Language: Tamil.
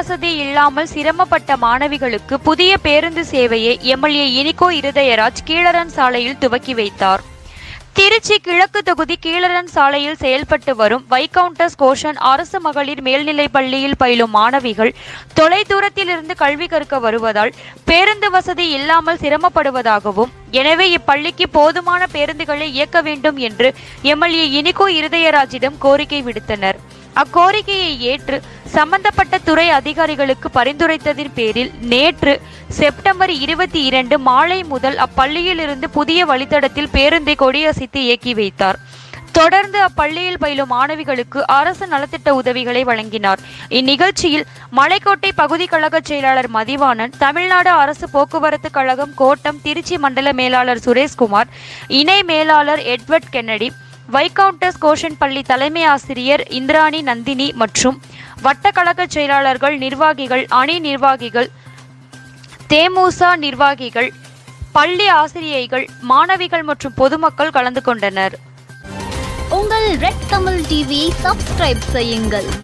வசதி இல்லாமல் சிரமப்பட்ட மாணவிகளுக்கு புதிய பேருந்து சேவையை எம்எல்ஏ இனிகோ இருதயராஜ் கீழரன் சாலையில் துவக்கி வைத்தார் திருச்சி கிழக்கு தொகுதி கீழரன் சாலையில் செயல்பட்டு வரும் வைகவுண்டஸ் கோஷன் அரசு மகளிர் மேல்நிலைப் பள்ளியில் பயிலும் மாணவிகள் தொலைதூரத்திலிருந்து கல்வி கற்க வருவதால் பேருந்து வசதி இல்லாமல் சிரமப்படுவதாகவும் எனவே இப்பள்ளிக்கு போதுமான பேருந்துகளை இயக்க வேண்டும் என்று எம்எல்ஏ இனிகோ இருதயராஜிடம் கோரிக்கை விடுத்தனர் அக்கோரிக்கையை ஏற்று சம்பந்தப்பட்ட துறை அதிகாரிகளுக்கு பரிந்துரைத்ததின் பேரில் நேற்று செப்டம்பர் இருபத்தி இரண்டு மாலை முதல் அப்பள்ளியில் இருந்து புதிய வழித்தடத்தில் பேருந்தை கொடியசைத்து இயக்கி வைத்தார் தொடர்ந்து அப்பள்ளியில் பயிலும் மாணவிகளுக்கு அரசு நலத்திட்ட உதவிகளை வழங்கினார் இந்நிகழ்ச்சியில் மலைக்கோட்டை பகுதி கழக செயலாளர் மதிவாணன் தமிழ்நாடு அரசு போக்குவரத்து கழகம் கோட்டம் திருச்சி மண்டல மேலாளர் சுரேஷ்குமார் இணை மேலாளர் எட்வர்ட் கென்னடி வைகவுண்டஸ் கோஷன் பள்ளி தலைமை ஆசிரியர் இந்திராணி நந்தினி மற்றும் வட்டக்கழக செயலாளர்கள் நிர்வாகிகள் அணி நிர்வாகிகள் தேமுசா நிர்வாகிகள் பள்ளி ஆசிரியைகள் மாணவிகள் மற்றும் பொதுமக்கள் கலந்து கொண்டனர் உங்கள் ரெட் தமிழ் டிவியை சப்ஸ்கிரைப் செய்யுங்கள்